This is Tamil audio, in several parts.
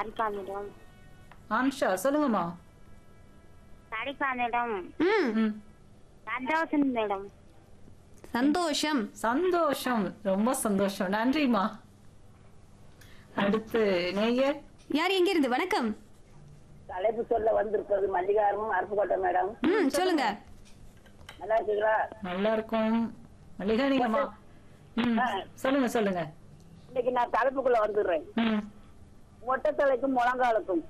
சாரிப்பா மேடம் ஆன்ஷா சொல்லுங்கம்மா சாரிப்பா மேடம் ம் ம் சந்தோஷம் மேடம் சந்தோஷம் சந்தோஷம் ரொம்ப சந்தோஷம் நன்றிம்மா அடுத்து நேயர் யார் எங்க இருந்து வணக்கம் தலைப்பு சொல்ல வந்திருப்பது மல்லிகாரமும் அருப்புக்கோட்டை மேடம் ம் சொல்லுங்க நல்லா இருக்கீங்களா நல்லா இருக்கும் மல்லிகா நீங்கம்மா ம் சொல்லுங்க சொல்லுங்க இன்னைக்கு நான் தலைப்புக்குள்ள வந்துடுறேன் ம் மொட்டை தலைக்கும் முழங்காலுக்கும்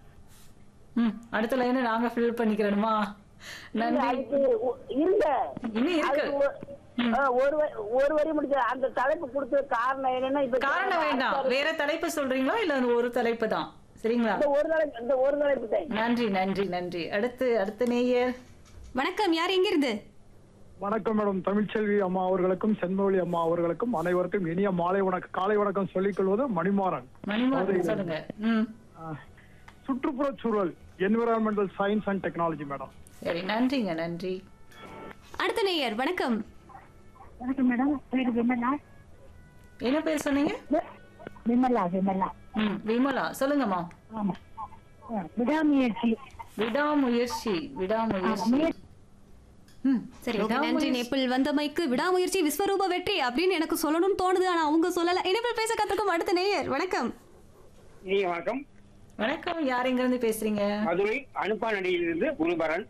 ம் அடுத்த லைனை நாங்க ஃபில் பண்ணிக்கிறோமா நன்றி அதுக்கு ஒ- இருங்க இன்னும் இருக்கு அதுக்கு ஒ- ஆ, ஒரு வ- ஒரு வரி முடிஞ்ச அந்த தலைப்பு கொடுத்த காரணம் என்னன்னா இப்ப காரணம் வேண்டாம் வேற தலைப்பு சொல்றீங்களா இல்ல அந்த ஒரு தலைப்பு தான் சரிங்களா இந்த ஒரு தலைப்பு இந்த ஒரு தலைப்பு தான் நன்றி நன்றி நன்றி அடுத்து அடுத்த நேயர் வணக்கம் யார் எங்க இருந்து வணக்கம் மேடம் தமிழ்ச்செல்வி அம்மா அவர்களுக்கும் சென்மொழி அம்மா அவர்களுக்கும் அனைவருக்கும் இனிய மாலை வணக்கம் காலை வணக்கம் சொல்லிக் கொள்வது மணிமாறன் மணிமாறன் சொல்லுங்க ம் ஆஹ், சுற்றுப்புறச் சூழல் environmental science and technology madam சரி நன்றிங்க நன்றி அடுத்த நேயர் வணக்கம் வணக்கம் மேடம் பேரு விமலா என்ன பேர் சொன்னீங்க விமலா விமலா ம் விமலா சொல்லுங்கம்மா ஆமா ஆ, விடாமுயற்சி விடாமுயற்சி விடாமுயற்சி ம் சரி ஓகே நன்றி நேபிள் வந்தமைக்கு விடாமுயற்சி விஸ்வரூப வெற்றி அப்படின்னு எனக்கு சொல்லணும்னு தோணுது ஆனா அவங்க சொல்லல இனிமேல் பேச கத்துக்கும் அடுத்த நேயர் வணக்கம் இனிய வணக்கம் வணக்கம் யார் எங்க இருந்து பேசுறீங்க மதுரை அனுப்பானடியிலிருந்து குருபரன்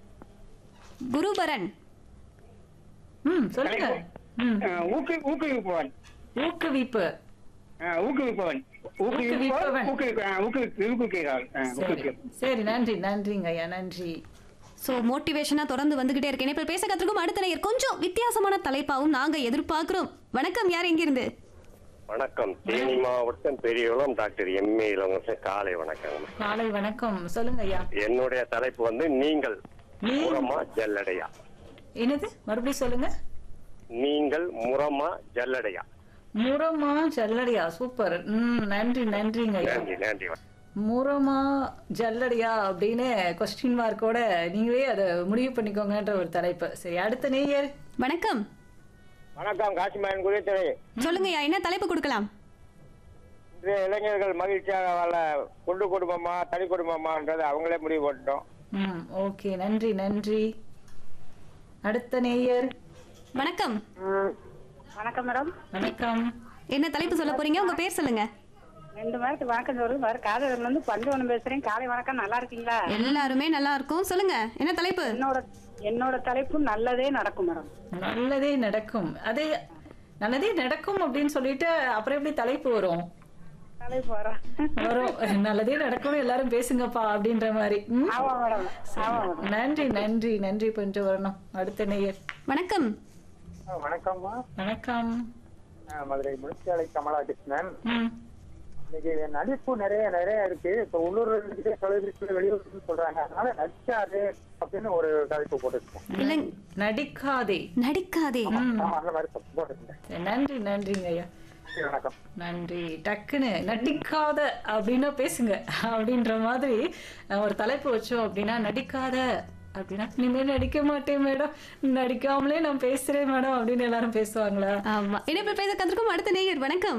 குருபரன் ம் சொல்லுங்க ம் அஹ், ஊக்கு ஊக்குவிப்பவன் ஊக்குவிப்பு அஹ், ஊக்குவிப்பவன் ஊக்குவிப்பவன். ஊக்குவிப்பவன் ஊக்குவிக்க- அஹ், ஊக்குவிக்க- ஊக்குவிக்கிறார் அஹ், சரி ஊக்குவிக்க- சரி நன்றி நன்றிங்க ஐயா நன்றி சோ மோட்டிவேஷனா தொடர்ந்து வந்துகிட்டே இருக்கு இனிமேல் பேச கத்துக்கும் அடுத்த நேயர் கொஞ்சம் வித்தியாசமான தலைப்பாவும் நாங்க எதிர்பார்க்கிறோம் வணக்கம் யார் எங்க இருந்து வணக்கம் தேனி மாவட்டம் பெரியகுளம் டாக்டர் எம்ஏ இளவரசன் காலை வணக்கம் காலை வணக்கம் சொல்லுங்க ஐயா என்னுடைய தலைப்பு வந்து நீங்கள் நீ முரமா ஜல்லடையா என்னது மறுபடியும் சொல்லுங்க நீங்கள் முரமா ஜல்லடையா முரமா ஜல்லடியா சூப்பர் ம் நன்றி நன்றிங்க ஐயா நன்றி நன்றி முரமா ஜல்லடியா அப்படின்னு கொஸ்டின் மார்க்கோட நீங்களே அதை முடிவு பண்ணிக்கோங்கன்ற ஒரு தலைப்பு சரி அடுத்த நேயர் வணக்கம் வணக்கம் காசிமாயன் குடித்துறை சொல்லுங்கய்யா என்ன தலைப்பு கொடுக்கலாம் இன்றைய இளைஞர்கள் மகிழ்ச்சியாக வாழ குண்டு குடும்பமா தனி குடும்பமான்றது அவங்களே முடிவு பண்ணிட்டோம் ம் ஓகே நன்றி நன்றி அடுத்த நேயர் வணக்கம் வணக்கம் மேடம் வணக்கம் என்ன தலைப்பு சொல்ல போறீங்க உங்க பேர் சொல்லுங்க ரெண்டு மாதத்துக்கு வணக்கம் சொல்லு வர காதல இருந்து பஞ்சவனம் பேசுறேன் காலை வணக்கம் நல்லா இருக்கீங்களா எல்லாருமே நல்லா இருக்கும் சொல்லுங்க என்ன தலைப்பு என்னோட என்னோட தலைப்பு நல்லதே நடக்கும் மேடம் நல்லதே நடக்கும் அதே நல்லதே நடக்கும் அப்படின்னு சொல்லிட்டு அப்புறம் எப்படி தலைப்பு வரும் தலைப்பு வரேன் வரும் நல்லதே நடக்கும்னு எல்லாரும் பேசுங்கப்பா அப்படின்ற மாதிரி ம்? ஆமா மேடம் ஆமா மேடம் நன்றி நன்றி நன்றி பண்ணிட்டு வரணும் அடுத்த நேயர் வணக்கம் வணக்கம்மா வணக்கம் மதுரை முனிச்சாலை கமலாகிருஷ்ணன் ம் இன்னைக்கு நடிப்பு நிறைய நிறைய இருக்கு இப்ப உள்ளூர் தொலைபேசியில் வெளியூர் சொல்றாங்க அதனால நடிச்சாரு அப்படின்னு ஒரு தலைப்பு போட்டுருக்கோம் இல்லை நடிக்காதே நடிக்காதே ஆமா அந்த மாதிரி போட்டுருக்கேன் சரி, நன்றி நன்றிங்க ஐயா வணக்கம் நன்றி டக்குன்னு நடிக்காத அப்படின்னா பேசுங்க அப்படின்ற மாதிரி அஹ், ஒரு தலைப்பு வச்சோம் அப்படின்னா நடிக்காத அப்படின்னா இனிமேல் நடிக்க மாட்டேன் மேடம் நடிக்காமலே நான் பேசுறேன் மேடம் அப்படின்னு எல்லாரும் பேசுவாங்களா ஆமா இனிமேல் பேச கத்துக்கும் அடுத்த நேயர் வணக்கம்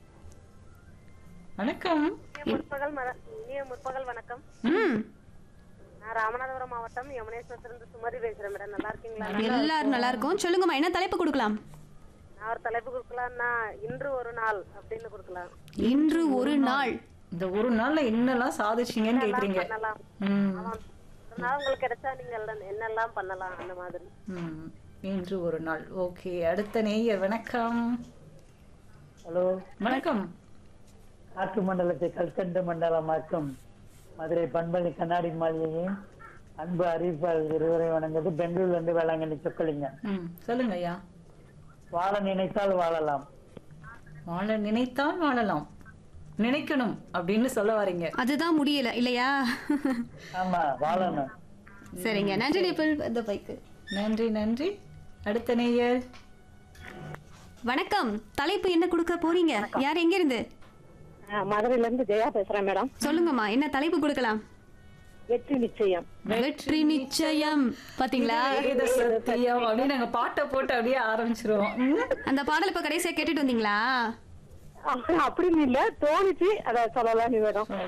வணக்கம் முற்பகல் மத- இனிய முற்பகல் வணக்கம் ம் நான் ராமநாதபுரம் மாவட்டம் யமுனேஸ்வரத்திலிருந்து சுமதி பேசுறேன் மேடம் நல்லா இருக்கீங்களா எல்லாரும் நல்லா இருக்கும் சொல்லுங்கம்மா என்ன தலைப்பு கொடுக்கலாம் நான் ஒரு தலைப்பு கொடுக்கலாம்னா இன்று ஒரு நாள் அப்படின்னு கொடுக்கலாம் இன்று ஒரு நாள் இந்த ஒரு நாள்ல என்னெல்லாம் சாதிச்சீங்கன்னு கேக்குறீங்க பண்ணலாம் ம் ஆமாம். ஒரு நாள் உங்களுக்கு கிடைச்சா நீங்க எல்லாம் என்னெல்லாம் பண்ணலாம் அந்த மாதிரி ம் இன்று ஒரு நாள் ஓகே அடுத்த நேயர் வணக்கம் ஹலோ வணக்கம் காற்று மண்டலத்தை கல்கண்டு மண்டலமாக்கும் மதுரை பண்பள்ளி கண்ணாடி மாளிகையும் அன்பு அறிவிப்பாளர் இருவரை வணங்குது பெங்களூர்ல இருந்து வேளாங்கண்ணி சொக்கலிங்க ம் சொல்லுங்க ஐயா வாழ நினைத்தால் வாழலாம் வாழ நினைத்தால் வாழலாம் நினைக்கணும் அப்படின்னு சொல்ல வரீங்க அதுதான் முடியல இல்லையா ஆமா வாழணும் சரிங்க நன்றி நேபிள் இந்த பைக்கு நன்றி நன்றி அடுத்த நேயர் வணக்கம் தலைப்பு என்ன கொடுக்க போறீங்க யார் எங்க இருந்து மதுரையில இருந்து ஜெயா பேசுறேன் மேடம் சொல்லுங்கம்மா என்ன தலைப்பு கொடுக்கலாம் வெற்றி நிச்சயம் வெற்றி நிச்சயம் பாத்தீங்களா வேத சத்தியம் அப்படின்னு நாங்க பாட்டை போட்டு அப்படியே ஆரம்பிச்சிருவோம் ம்? அந்த பாடல் இப்ப கடைசியா கேட்டுட்டு வந்தீங்களா அப்படின்னு இல்ல தோணுச்சு அத சொல்லலாம் மேடம்